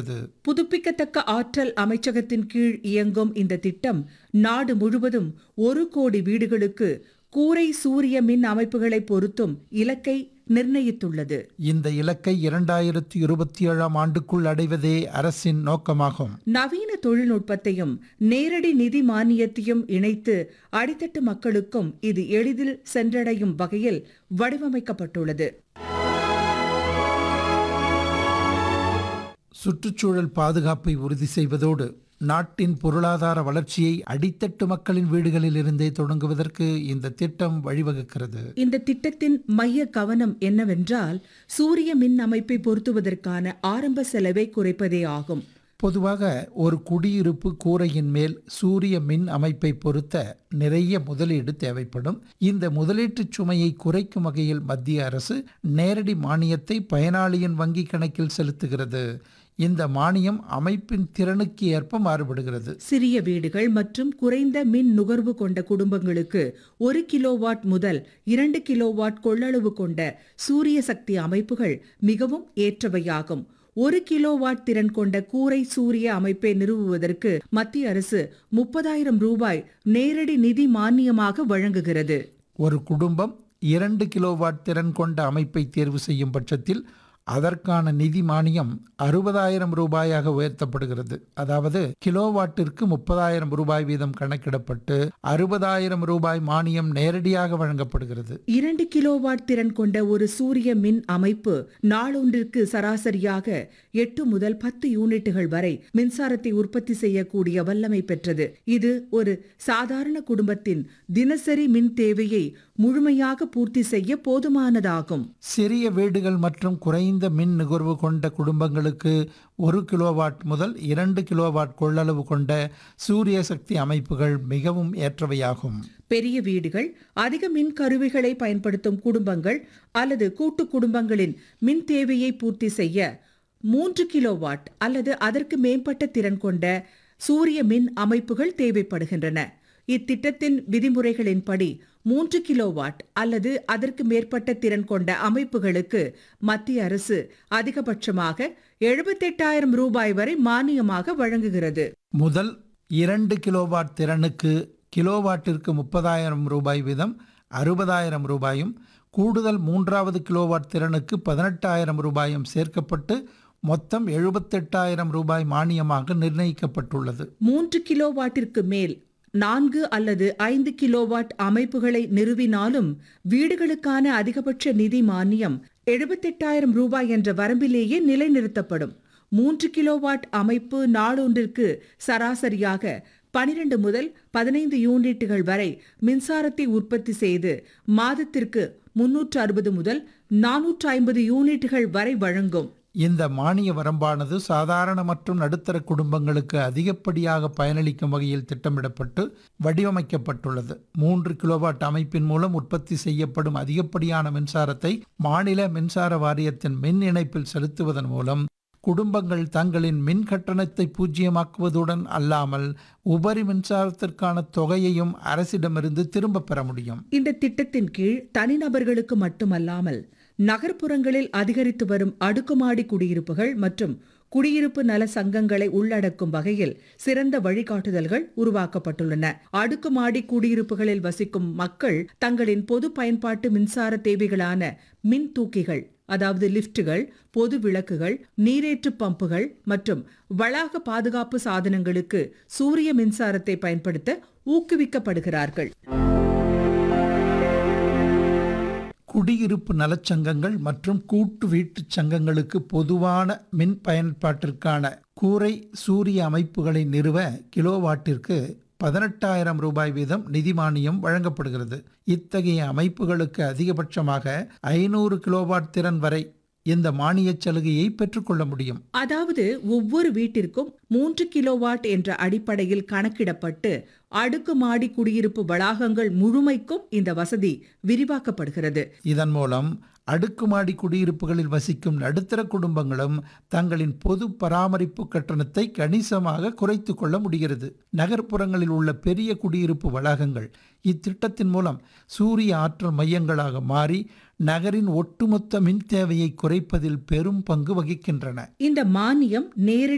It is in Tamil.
வழங்கப்படுகிறது புதுப்பிக்கத்தக்க ஆற்றல் அமைச்சகத்தின் கீழ் இயங்கும் இந்த திட்டம் நாடு முழுவதும் ஒரு கோடி வீடுகளுக்கு கூரை சூரிய மின் அமைப்புகளை பொருத்தும் இலக்கை நிர்ணயித்துள்ளது இந்த இலக்கை இரண்டாயிரத்தி இருபத்தி ஏழாம் ஆண்டுக்குள் அடைவதே அரசின் நோக்கமாகும் நவீன தொழில்நுட்பத்தையும் நேரடி நிதி மானியத்தையும் இணைத்து அடித்தட்டு மக்களுக்கும் இது எளிதில் சென்றடையும் வகையில் வடிவமைக்கப்பட்டுள்ளது சுற்றுச்சூழல் பாதுகாப்பை உறுதி செய்வதோடு நாட்டின் பொருளாதார வளர்ச்சியை அடித்தட்டு மக்களின் வீடுகளில் இருந்தே தொடங்குவதற்கு இந்த திட்டம் வழிவகுக்கிறது இந்த திட்டத்தின் மைய கவனம் என்னவென்றால் சூரிய மின் அமைப்பை பொருத்துவதற்கான ஆரம்ப செலவை குறைப்பதே ஆகும் பொதுவாக ஒரு குடியிருப்பு கூரையின் மேல் சூரிய மின் அமைப்பை பொருத்த நிறைய முதலீடு தேவைப்படும் இந்த முதலீட்டுச் சுமையை குறைக்கும் வகையில் மத்திய அரசு நேரடி மானியத்தை பயனாளியின் வங்கி கணக்கில் செலுத்துகிறது இந்த மானியம் அமைப்பின் திறனுக்கு ஏற்ப மாறுபடுகிறது சிறிய வீடுகள் மற்றும் குறைந்த மின் நுகர்வு கொண்ட குடும்பங்களுக்கு ஒரு கிலோவாட் முதல் இரண்டு கிலோவாட் கொள்ளளவு கொண்ட சூரிய சக்தி அமைப்புகள் மிகவும் ஏற்றவையாகும் ஒரு கிலோவாட் திறன் கொண்ட கூரை சூரிய அமைப்பை நிறுவுவதற்கு மத்திய அரசு முப்பதாயிரம் ரூபாய் நேரடி நிதி மானியமாக வழங்குகிறது ஒரு குடும்பம் இரண்டு கிலோவாட் திறன் கொண்ட அமைப்பை தேர்வு செய்யும் பட்சத்தில் அதற்கான நிதி மானியம் அறுபதாயிரம் ரூபாயாக உயர்த்தப்படுகிறது அதாவது கிலோவாட்டிற்கு முப்பதாயிரம் ரூபாய் வீதம் கணக்கிடப்பட்டு அறுபதாயிரம் ரூபாய் மானியம் நேரடியாக வழங்கப்படுகிறது இரண்டு கிலோவாட் திறன் கொண்ட ஒரு சூரிய மின் அமைப்பு நாளொன்றிற்கு சராசரியாக எட்டு முதல் பத்து யூனிட்டுகள் வரை மின்சாரத்தை உற்பத்தி செய்யக்கூடிய வல்லமை பெற்றது இது ஒரு சாதாரண குடும்பத்தின் தினசரி மின் தேவையை முழுமையாக பூர்த்தி செய்ய போதுமானதாகும் சிறிய வீடுகள் மற்றும் குறைந்த மின் நுகர்வு கொண்ட குடும்பங்களுக்கு ஒரு கிலோவாட் முதல் இரண்டு கிலோவாட் கொள்ளளவு கொண்ட சூரிய சக்தி அமைப்புகள் மிகவும் ஏற்றவையாகும் பெரிய வீடுகள் அதிக மின் கருவிகளை பயன்படுத்தும் குடும்பங்கள் அல்லது கூட்டு குடும்பங்களின் மின் தேவையை பூர்த்தி செய்ய மூன்று கிலோவாட் அல்லது அதற்கு மேம்பட்ட திறன் கொண்ட சூரிய மின் அமைப்புகள் தேவைப்படுகின்றன இத்திட்டத்தின் விதிமுறைகளின்படி மூன்று கிலோவாட் அல்லது அதற்கு மேற்பட்ட திறன் கொண்ட அமைப்புகளுக்கு மத்திய அரசு அதிகபட்சமாக எழுபத்தெட்டாயிரம் ரூபாய் வரை மானியமாக வழங்குகிறது முதல் இரண்டு கிலோவாட் திறனுக்கு கிலோவாட்டிற்கு முப்பதாயிரம் ரூபாய் வீதம் அறுபதாயிரம் ரூபாயும் கூடுதல் மூன்றாவது கிலோவாட் திறனுக்கு பதினெட்டாயிரம் ரூபாயும் சேர்க்கப்பட்டு மொத்தம் எழுபத்தெட்டாயிரம் ரூபாய் மானியமாக நிர்ணயிக்கப்பட்டுள்ளது மூன்று கிலோவாட்டிற்கு மேல் நான்கு அல்லது ஐந்து கிலோவாட் அமைப்புகளை நிறுவினாலும் வீடுகளுக்கான அதிகபட்ச நிதி மானியம் எழுபத்தெட்டாயிரம் ரூபாய் என்ற வரம்பிலேயே நிலைநிறுத்தப்படும் மூன்று கிலோவாட் அமைப்பு நாளொன்றிற்கு சராசரியாக பனிரெண்டு முதல் பதினைந்து யூனிட்டுகள் வரை மின்சாரத்தை உற்பத்தி செய்து மாதத்திற்கு முன்னூற்று அறுபது முதல் நானூற்று ஐம்பது யூனிட்டுகள் வரை வழங்கும் இந்த மானிய வரம்பானது சாதாரண மற்றும் நடுத்தர குடும்பங்களுக்கு அதிகப்படியாக பயனளிக்கும் வகையில் திட்டமிடப்பட்டு வடிவமைக்கப்பட்டுள்ளது மூன்று கிலோவாட் அமைப்பின் மூலம் உற்பத்தி செய்யப்படும் அதிகப்படியான மின்சாரத்தை மாநில மின்சார வாரியத்தின் மின் இணைப்பில் செலுத்துவதன் மூலம் குடும்பங்கள் தங்களின் மின் கட்டணத்தை பூஜ்ஜியமாக்குவதுடன் அல்லாமல் உபரி மின்சாரத்திற்கான தொகையையும் அரசிடமிருந்து திரும்ப பெற முடியும் இந்த திட்டத்தின் கீழ் தனிநபர்களுக்கு மட்டுமல்லாமல் நகர்ப்புறங்களில் அதிகரித்து வரும் அடுக்குமாடி குடியிருப்புகள் மற்றும் குடியிருப்பு நல சங்கங்களை உள்ளடக்கும் வகையில் சிறந்த வழிகாட்டுதல்கள் உருவாக்கப்பட்டுள்ளன அடுக்குமாடி குடியிருப்புகளில் வசிக்கும் மக்கள் தங்களின் பொது பயன்பாட்டு மின்சார தேவைகளான மின் தூக்கிகள் அதாவது லிப்டுகள் பொது விளக்குகள் நீரேற்று பம்புகள் மற்றும் வளாக பாதுகாப்பு சாதனங்களுக்கு சூரிய மின்சாரத்தை பயன்படுத்த ஊக்குவிக்கப்படுகிறார்கள் குடியிருப்பு நலச்சங்கங்கள் மற்றும் கூட்டு வீட்டுச் சங்கங்களுக்கு பொதுவான மின் பயன்பாட்டிற்கான கூரை சூரிய அமைப்புகளை நிறுவ கிலோவாட்டிற்கு பதினெட்டாயிரம் ரூபாய் வீதம் நிதி மானியம் வழங்கப்படுகிறது இத்தகைய அமைப்புகளுக்கு அதிகபட்சமாக ஐநூறு கிலோவாட் திறன் வரை இந்த மானியச் சலுகையை பெற்றுக்கொள்ள முடியும் அதாவது ஒவ்வொரு வீட்டிற்கும் மூன்று கிலோவாட் என்ற அடிப்படையில் கணக்கிடப்பட்டு அடுக்குமாடி குடியிருப்பு வளாகங்கள் முழுமைக்கும் இந்த வசதி விரிவாக்கப்படுகிறது இதன் மூலம் அடுக்குமாடி குடியிருப்புகளில் வசிக்கும் நடுத்தர குடும்பங்களும் தங்களின் பொது பராமரிப்பு கட்டணத்தை கணிசமாக குறைத்து கொள்ள முடிகிறது நகர்ப்புறங்களில் உள்ள பெரிய குடியிருப்பு வளாகங்கள் இத்திட்டத்தின் மூலம் சூரிய ஆற்றல் மையங்களாக மாறி நகரின் ஒட்டுமொத்த மின் தேவையை குறைப்பதில் பெரும் பங்கு வகிக்கின்றன இந்த மானியம் நேரடி